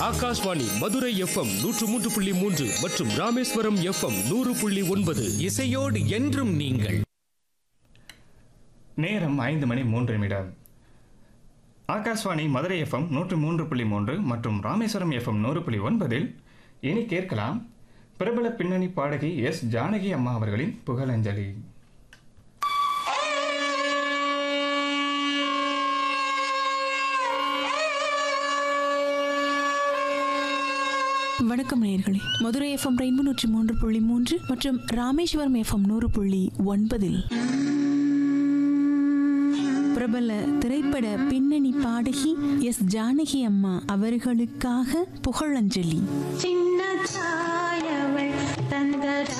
Akashvani Madurai FM நூற்று மூன்று புள்ளி மூன்று மற்றும் ராமேஸ்வரம் எஃப்எம் நூறு புள்ளி ஒன்பது இசையோடு என்றும் நீங்கள் நேரம் ஐந்து மணி மூன்று நிமிடம் ஆகாஷ்வாணி மதுரை எஃப்எம் நூற்று மூன்று புள்ளி மூன்று மற்றும் ராமேஸ்வரம் எஃப்எம் நூறு புள்ளி ஒன்பதில் இனி கேட்கலாம் பிரபல பின்னணி பாடகி எஸ் ஜானகி அம்மா அவர்களின் புகழஞ்சலி வணக்கம் நேயர்களே மதுரை எஃப்எம் ரெயின்போ நூற்றி மூன்று புள்ளி மூன்று மற்றும் ராமேஸ்வரம் எஃப்எம் நூறு புள்ளி ஒன்பதில் பிரபல திரைப்பட பின்னணி பாடகி எஸ் ஜானகி அம்மா அவர்களுக்காக புகழஞ்சலி சின்ன